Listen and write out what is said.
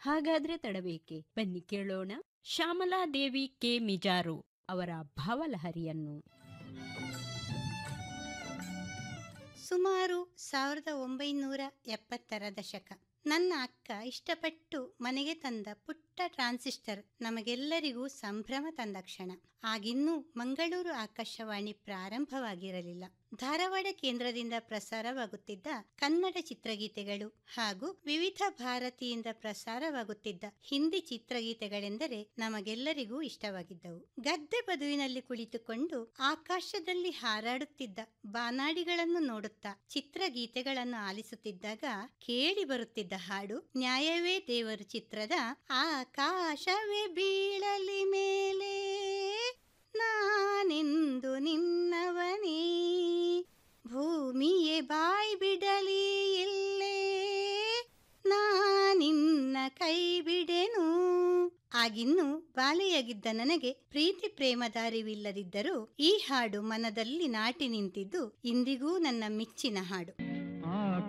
ಹಾಗಾದ್ರೆ ತಡಬೇಕೆ ಬನ್ನಿ ಕೇಳೋಣ ಶ್ಯಾಮಲಾದೇವಿ ಕೆ ಮಿಜಾರು ಅವರ ಭಾವಲಹರಿಯನ್ನು ಸುಮಾರು ಸಾವಿರದ ಒಂಬೈನೂರ ಎಪ್ಪತ್ತರ ದಶಕ ನನ್ನ ಅಕ್ಕ ಇಷ್ಟಪಟ್ಟು ಮನೆಗೆ ತಂದ ಪುಟ್ಟ ಟ್ರಾನ್ಸಿಸ್ಟರ್ ನಮಗೆಲ್ಲರಿಗೂ ಸಂಭ್ರಮ ತಂದ ಕ್ಷಣ ಆಗಿನ್ನೂ ಮಂಗಳೂರು ಆಕಾಶವಾಣಿ ಪ್ರಾರಂಭವಾಗಿರಲಿಲ್ಲ ಧಾರವಾಡ ಕೇಂದ್ರದಿಂದ ಪ್ರಸಾರವಾಗುತ್ತಿದ್ದ ಕನ್ನಡ ಚಿತ್ರಗೀತೆಗಳು ಹಾಗೂ ವಿವಿಧ ಭಾರತಿಯಿಂದ ಪ್ರಸಾರವಾಗುತ್ತಿದ್ದ ಹಿಂದಿ ಚಿತ್ರಗೀತೆಗಳೆಂದರೆ ನಮಗೆಲ್ಲರಿಗೂ ಇಷ್ಟವಾಗಿದ್ದವು ಗದ್ದೆ ಬದುವಿನಲ್ಲಿ ಕುಳಿತುಕೊಂಡು ಆಕಾಶದಲ್ಲಿ ಹಾರಾಡುತ್ತಿದ್ದ ಬಾನಾಡಿಗಳನ್ನು ನೋಡುತ್ತಾ ಚಿತ್ರಗೀತೆಗಳನ್ನು ಆಲಿಸುತ್ತಿದ್ದಾಗ ಕೇಳಿ ಬರುತ್ತಿದ್ದ ಹಾಡು ನ್ಯಾಯವೇ ದೇವರು ಚಿತ್ರದ ಆಕಾಶವೇ ಬೀಳಲಿ ಮೇಲೆ ನಾನೆಂದು ನಿನ್ನವನೇ ಭೂಮಿಯೇ ಬಾಯ್ ಬಿಡಲಿ ಎಲ್ಲೇ ನಾನಿನ್ನ ಕೈ ಬಿಡೆನು ಆಗಿನ್ನು ಬಾಲೆಯಾಗಿದ್ದ ನನಗೆ ಪ್ರೀತಿ ಪ್ರೇಮದ ಅರಿವಿಲ್ಲದಿದ್ದರೂ ಈ ಹಾಡು ಮನದಲ್ಲಿ ನಾಟಿ ನಿಂತಿದ್ದು ಇಂದಿಗೂ ನನ್ನ ಮೆಚ್ಚಿನ ಹಾಡು